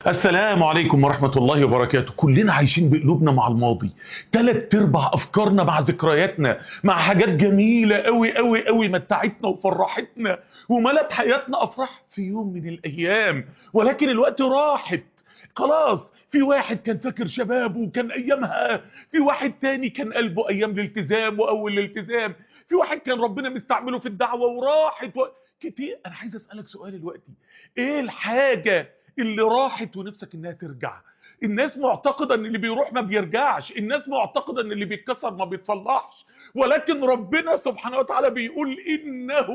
السلام عليكم ورحمة الله وبركاته كلنا عايشين بقلوبنا مع الماضي تلات ارباع افكارنا مع ذكرياتنا مع حاجات جميلة قوي قوي قوي متعتنا وفرحتنا وملت حياتنا افراح في يوم من الايام ولكن الوقت راحت خلاص في واحد كان فاكر شبابه وكان ايامها في واحد تاني كان قلبه ايام الالتزام واول الالتزام في واحد كان ربنا مستعمله في الدعوة وراحت و... كتير انا عايز اسألك سؤال دلوقتي ايه الحاجة اللي راحت ونفسك انها ترجع الناس معتقدة ان اللي بيروح ما بيرجعش الناس معتقدة ان اللي بيتكسر ما بيتصلحش ولكن ربنا سبحانه وتعالى بيقول انه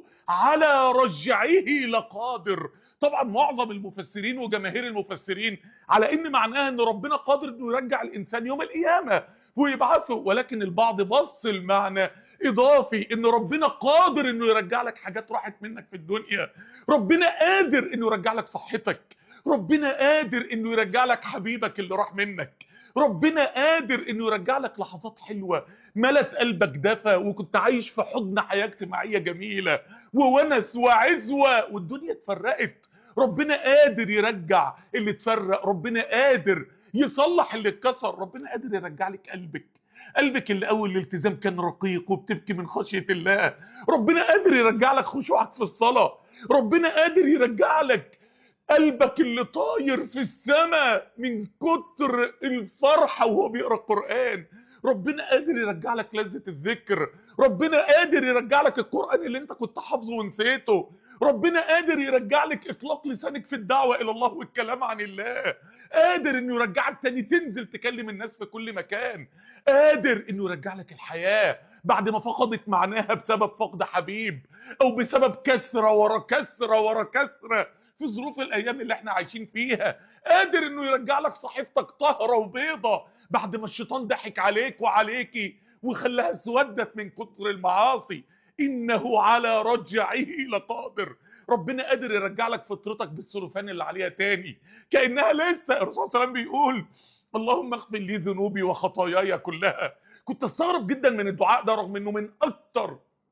على رجعه لقادر طبعا معظم المفسرين وجماهير المفسرين على ان معناها ان ربنا قادر انه يرجع الانسان يوم القيامة ويبعثه ولكن البعض بص المعنى اضافي ان ربنا قادر انه يرجع لك حاجات راحت منك في الدنيا ربنا قادر انه يرجع لك صحتك ربنا قادر انه يرجع لك حبيبك اللي راح منك ربنا قادر انه يرجع لك لحظات حلوة ملت قلبك دفى وكنت عايش في حضن حياة اجتماعية جميلة وونس وعزوة والدنيا اتفرقت ربنا قادر يرجع اللي اتفرق ربنا قادر يصلح اللي اتكسر ربنا قادر يرجع لك قلبك قلبك اللي اول الالتزام كان رقيق وبتبكي من خشية الله ربنا قادر يرجع لك خشوعك في الصلاة ربنا قادر يرجع لك قلبك اللي طاير في السماء من كتر الفرحة وهو بيقرأ القرآن ربنا قادر يرجع لك لذة الذكر ربنا قادر يرجع لك القرآن اللي انت كنت حافظه ونسيته ربنا قادر يرجع لك اطلاق لسانك في الدعوة الى الله والكلام عن الله قادر انه يرجعك تاني تنزل تكلم الناس في كل مكان قادر انه يرجع لك الحياة بعد ما فقدت معناها بسبب فقد حبيب او بسبب كسرة ورا كسرة ورا كسرة في ظروف الايام اللي احنا عايشين فيها قادر انه يرجع لك صحيفتك طاهرة وبيضة بعد ما الشيطان ضحك عليك وعليكي وخلاها اسودت من كتر المعاصي انه على رجعه لقادر ربنا قادر يرجع لك فطرتك بالسلوفان اللي عليها تاني كانها لسه الرسول صلى الله عليه وسلم بيقول اللهم اغفر لي ذنوبي وخطاياي كلها كنت استغرب جدا من الدعاء ده رغم انه من اكتر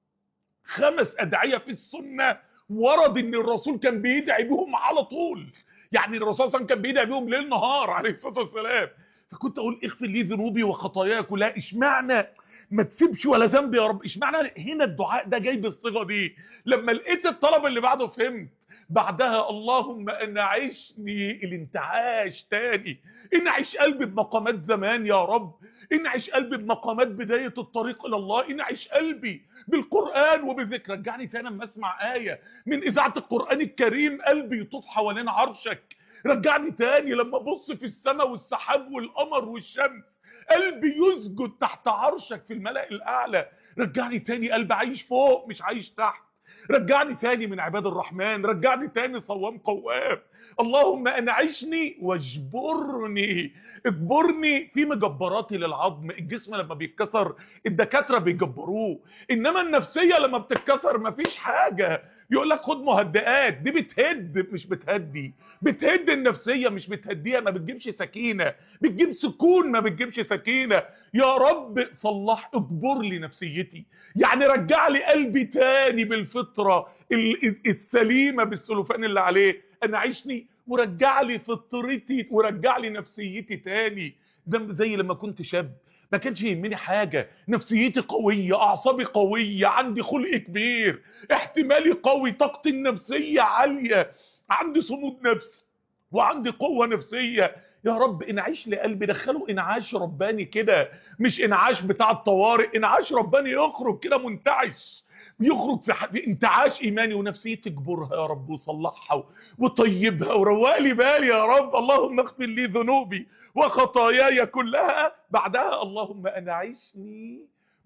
خمس ادعيه في السنه ورد ان الرسول كان بيدعي بهم على طول يعني الرسول صلى الله عليه وسلم كان بيدعي بهم ليل نهار عليه الصلاه والسلام فكنت اقول اغفر لي ذنوبي وخطاياي كلها اشمعنى ما تسيبش ولا ذنب يا رب اشمعنى هنا الدعاء ده جاي بالصيغه دي لما لقيت الطلب اللي بعده فهمت بعدها اللهم انعشني الانتعاش تاني انعش قلبي بمقامات زمان يا رب انعش قلبي بمقامات بداية الطريق الى الله انعش قلبي بالقرآن وبذكر رجعني تاني لما اسمع آية من اذاعة القرآن الكريم قلبي يطوف حوالين عرشك رجعني تاني لما ابص في السماء والسحاب والقمر والشمس قلبي يسجد تحت عرشك في الملأ الاعلى رجعني تاني قلبي عايش فوق مش عايش تحت رجعني تاني من عباد الرحمن رجعني تاني صوام قوام اللهم انعشني واجبرني اجبرني في مجبراتي للعظم الجسم لما بيتكسر الدكاتره بيجبروه انما النفسيه لما بتتكسر مفيش حاجه يقول لك خد مهدئات دي بتهد مش بتهدي بتهد النفسيه مش بتهديها ما بتجيبش سكينه بتجيب سكون ما بتجيبش سكينه يا رب صلح اجبر لي نفسيتي يعني رجع لي قلبي تاني بالفطره السليمه بالسلوفان اللي عليه انا عيشني ورجع لي فطرتي ورجع لي نفسيتي تاني زي لما كنت شاب ما كانش يهمني حاجة نفسيتي قوية أعصابي قوية عندي خلق كبير احتمالي قوي طاقتي النفسية عالية عندي صمود نفسي وعندي قوة نفسية يا رب انعاش لقلبي دخله انعاش رباني كده مش انعاش بتاع الطوارئ انعاش رباني يخرج كده منتعش يخرج في, في انتعاش ايماني ونفسيتي اجبرها يا رب وصلحها وطيبها وروق لي بالي يا رب اللهم اغفر لي ذنوبي وخطاياي كلها بعدها اللهم انعشني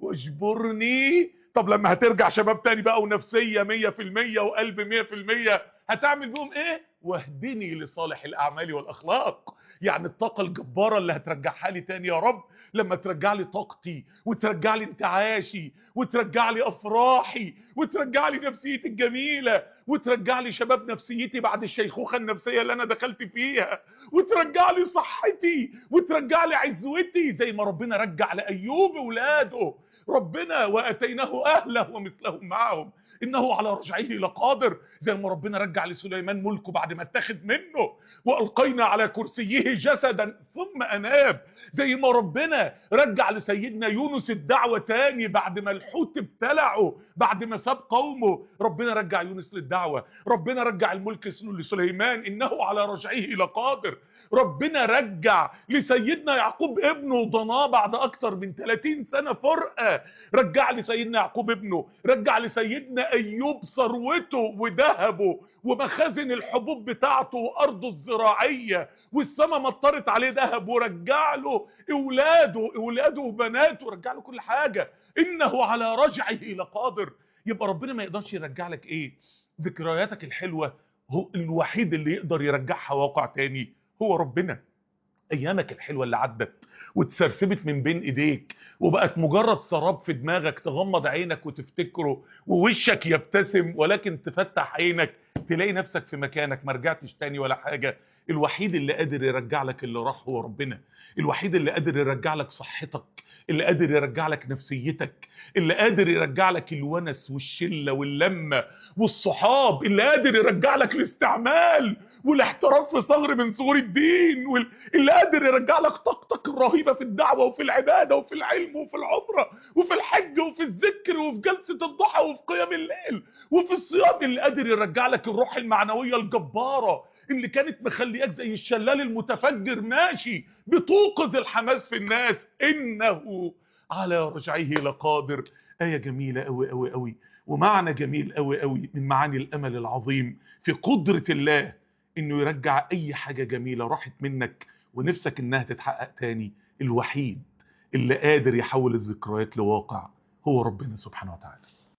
واجبرني طب لما هترجع شباب تاني بقى ونفسية مية في المية وقلب مية في المية هتعمل بهم ايه واهدني لصالح الاعمال والاخلاق يعني الطاقة الجبارة اللي هترجعها لي تاني يا رب لما ترجع لي طاقتي وترجع لي انتعاشي وترجع لي افراحي وترجع لي نفسيتي الجميلة وترجع لي شباب نفسيتي بعد الشيخوخة النفسية اللي انا دخلت فيها وترجع لي صحتي وترجع لي عزوتي زي ما ربنا رجع لأيوب ولاده ربنا واتيناه اهله ومثلهم معهم انه على رجعه لقادر زي ما ربنا رجع لسليمان ملكه بعد ما اتخذ منه والقينا على كرسيه جسدا ثم اناب زي ما ربنا رجع لسيدنا يونس الدعوه تاني بعد ما الحوت ابتلعه بعد ما ساب قومه ربنا رجع يونس للدعوه ربنا رجع الملك لسليمان انه على رجعه لقادر ربنا رجع لسيدنا يعقوب ابنه ضناه بعد اكتر من 30 سنه فرقه رجع لسيدنا يعقوب ابنه رجع لسيدنا ايوب ثروته وذهبه ومخازن الحبوب بتاعته وارضه الزراعيه والسماء مطرت عليه ذهب ورجع له اولاده اولاده وبناته رجع له كل حاجه انه على رجعه لقادر يبقى ربنا ما يقدرش يرجع لك ايه ذكرياتك الحلوه هو الوحيد اللي يقدر يرجعها واقع تاني هو ربنا ايامك الحلوه اللي عدت واتسرسبت من بين ايديك وبقت مجرد سراب في دماغك تغمض عينك وتفتكره ووشك يبتسم ولكن تفتح عينك تلاقي نفسك في مكانك ما رجعتش تاني ولا حاجه الوحيد اللي قادر يرجع لك اللي راح هو ربنا الوحيد اللي قادر يرجع لك صحتك اللي قادر يرجع لك نفسيتك اللي قادر يرجع لك الونس والشله واللمه والصحاب اللي قادر يرجع لك الاستعمال والاحتراف في ثغر من ثغور الدين وال... اللي قادر يرجع لك طاقتك الرهيبه في الدعوه وفي العباده وفي العلم وفي العمره وفي الحج وفي الذكر وفي جلسه الضحى وفي قيام الليل وفي الصيام اللي قادر يرجع لك الروح المعنويه الجباره اللي كانت مخلياك زي الشلال المتفجر ماشي بتوقظ الحماس في الناس انه على رجعه لقادر آية جميلة أوي أوي أوي ومعنى جميل أوي أوي من معاني الأمل العظيم في قدرة الله إنه يرجع أي حاجة جميلة راحت منك ونفسك إنها تتحقق تاني الوحيد اللي قادر يحول الذكريات لواقع هو ربنا سبحانه وتعالى